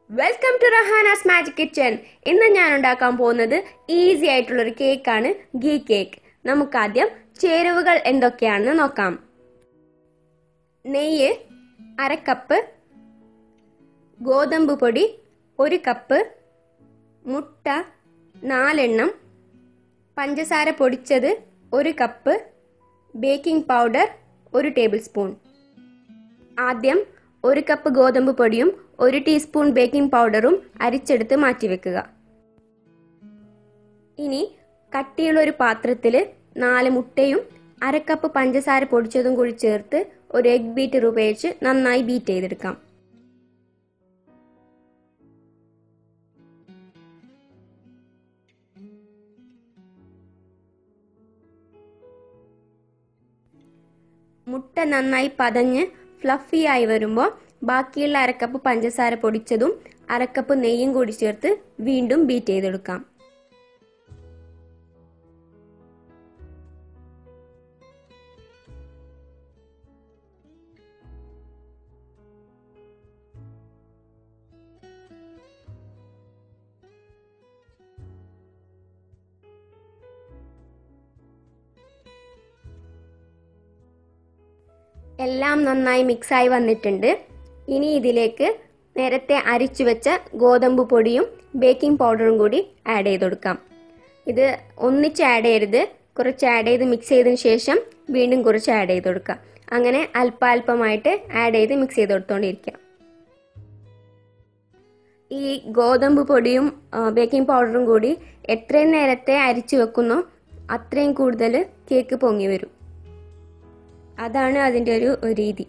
welcome to Rahana's magic kitchen ഇന്ന് ഞാൻ ഉണ്ടാക്കാൻ പോകുന്നത് ഈസി ആയിട്ടുള്ളൊരു കേക്കാണ് ഗീ കേക്ക് നമുക്കാദ്യം ചേരുവകൾ എന്തൊക്കെയാണെന്ന് നോക്കാം നെയ്യ് അര കപ്പ് ഗോതമ്പ് പൊടി ഒരു കപ്പ് മുട്ട നാലെണ്ണം പഞ്ചസാര പൊടിച്ചത് ഒരു കപ്പ് ബേക്കിംഗ് പൗഡർ ഒരു ടേബിൾ സ്പൂൺ ആദ്യം ഒരു കപ്പ് ഗോതമ്പ് പൊടിയും ഒരു ടീസ്പൂൺ ബേക്കിംഗ് പൗഡറും അരിച്ചെടുത്ത് മാറ്റിവെക്കുക ഇനി കട്ടിയുള്ള ഒരു പാത്രത്തിൽ നാല് മുട്ടയും അര കപ്പ് പഞ്ചസാര പൊടിച്ചതും കൂടി ചേർത്ത് ഒരു എഗ് ബീറ്റർ ഉപയോഗിച്ച് നന്നായി ബീറ്റ് ചെയ്തെടുക്കാം മുട്ട നന്നായി പതഞ്ഞ് ഫ്ലഫി ആയി വരുമ്പോൾ ബാക്കിയുള്ള അരക്കപ്പ് പഞ്ചസാര പൊടിച്ചതും അരക്കപ്പ് നെയ്യും കൂടി ചേർത്ത് വീണ്ടും ബീറ്റ് ചെയ്തെടുക്കാം എല്ലാം നന്നായി മിക്സായി വന്നിട്ടുണ്ട് ഇനി ഇതിലേക്ക് നേരത്തെ അരിച്ചു വെച്ച ഗോതമ്പ് പൊടിയും ബേക്കിംഗ് പൗഡറും കൂടി ആഡ് ചെയ്ത് കൊടുക്കാം ഇത് ഒന്നിച്ച് ആഡ് ചെയ്യരുത് കുറച്ച് ആഡ് ചെയ്ത് മിക്സ് ചെയ്തതിന് ശേഷം വീണ്ടും കുറച്ച് ആഡ് ചെയ്ത് കൊടുക്കുക അങ്ങനെ അല്പാൽപമായിട്ട് ആഡ് ചെയ്ത് മിക്സ് ചെയ്ത് കൊടുത്തോണ്ടിരിക്കുക ഈ ഗോതമ്പ് പൊടിയും ബേക്കിംഗ് പൗഡറും കൂടി എത്രയും നേരത്തെ അരിച്ചു വെക്കുന്നോ അത്രയും കൂടുതൽ കേക്ക് പൊങ്ങി വരും അതാണ് അതിൻ്റെ ഒരു രീതി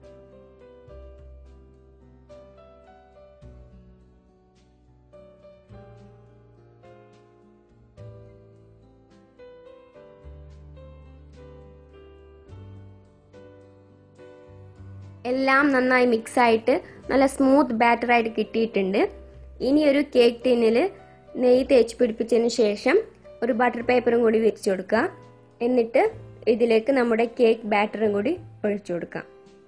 എല്ലാം നന്നായി മിക്സ് ആയിട്ട് നല്ല സ്മൂത്ത് ബാറ്റർ ആയിട്ട് കിട്ടിയിട്ടുണ്ട് ഇനി ഒരു കേക്ക് ടിന്നിൽ നെയ്യ് തേച്ച് പിടിപ്പിച്ചതിന് ശേഷം ഒരു ബട്ടർ പേപ്പറും കൂടി വിരിച്ചു കൊടുക്കുക എന്നിട്ട് ഇതിലേക്ക് നമ്മുടെ കേക്ക് ബാറ്ററും കൂടി ഒഴിച്ചു കൊടുക്കാം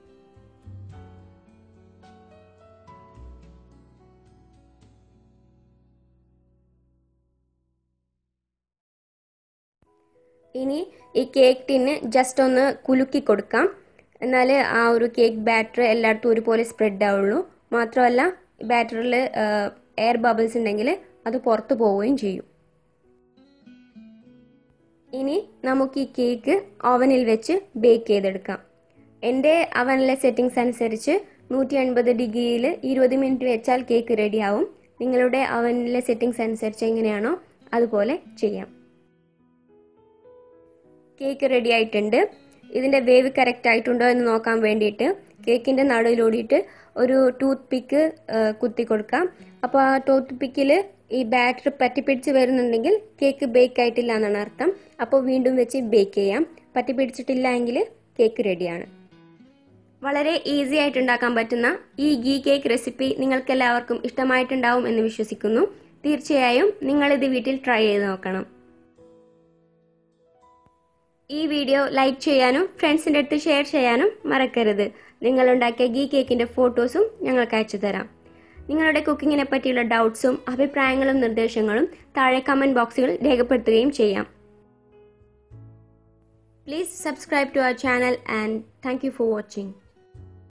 ഇനി ഈ കേക്ക് ടിന്ന് ജസ്റ്റ് ഒന്ന് കുലുക്കി കൊടുക്കാം എന്നാൽ ആ ഒരു കേക്ക് ബാറ്റർ എല്ലായിടത്തും ഒരുപോലെ സ്പ്രെഡ് ആവുള്ളൂ മാത്രമല്ല ബാറ്ററിൽ എയർ ബബിൾസ് ഉണ്ടെങ്കിൽ അത് പുറത്തു പോവുകയും ചെയ്യും ഇനി നമുക്ക് ഈ കേക്ക് ഓവനിൽ വെച്ച് ബേക്ക് ചെയ്തെടുക്കാം എൻ്റെ അവനിലെ സെറ്റിങ്സ് അനുസരിച്ച് നൂറ്റി എൺപത് ഡിഗ്രിയിൽ ഇരുപത് മിനിറ്റ് വെച്ചാൽ കേക്ക് റെഡിയാവും നിങ്ങളുടെ അവനിലെ സെറ്റിങ്സ് അനുസരിച്ച് എങ്ങനെയാണോ അതുപോലെ ചെയ്യാം കേക്ക് റെഡി ആയിട്ടുണ്ട് ഇതിൻ്റെ വേവ് കറക്റ്റ് ആയിട്ടുണ്ടോ എന്ന് നോക്കാൻ വേണ്ടിയിട്ട് കേക്കിൻ്റെ നടുവിലോടിയിട്ട് ഒരു ടൂത്ത് പിക്ക് കുത്തി കൊടുക്കാം അപ്പോൾ ആ ടൂത്ത് പിക്കിൽ ഈ ബാറ്റർ പറ്റിപ്പിടിച്ച് വരുന്നുണ്ടെങ്കിൽ കേക്ക് ബേക്ക് ആയിട്ടില്ല എന്നാണ് അർത്ഥം അപ്പോൾ വീണ്ടും വെച്ച് ബേക്ക് ചെയ്യാം പറ്റിപ്പിടിച്ചിട്ടില്ല എങ്കിൽ കേക്ക് റെഡിയാണ് വളരെ ഈസി ആയിട്ട് ഉണ്ടാക്കാൻ പറ്റുന്ന ഈ ഗീ കേക്ക് റെസിപ്പി നിങ്ങൾക്ക് എല്ലാവർക്കും ഇഷ്ടമായിട്ടുണ്ടാവും എന്ന് വിശ്വസിക്കുന്നു തീർച്ചയായും നിങ്ങളിത് വീട്ടിൽ ട്രൈ ചെയ്ത് നോക്കണം ഈ വീഡിയോ ലൈക്ക് ചെയ്യാനും ഫ്രണ്ട്സിൻ്റെ അടുത്ത് ഷെയർ ചെയ്യാനും മറക്കരുത് നിങ്ങളുണ്ടാക്കിയ ഗീ കേക്കിൻ്റെ ഫോട്ടോസും ഞങ്ങൾക്ക് അയച്ചു തരാം നിങ്ങളുടെ കുക്കിങ്ങിനെ പറ്റിയുള്ള ഡൗട്ട്സും അഭിപ്രായങ്ങളും നിർദ്ദേശങ്ങളും താഴെ കമൻറ്റ് ബോക്സുകളിൽ രേഖപ്പെടുത്തുകയും ചെയ്യാം please subscribe to our channel and thank you for watching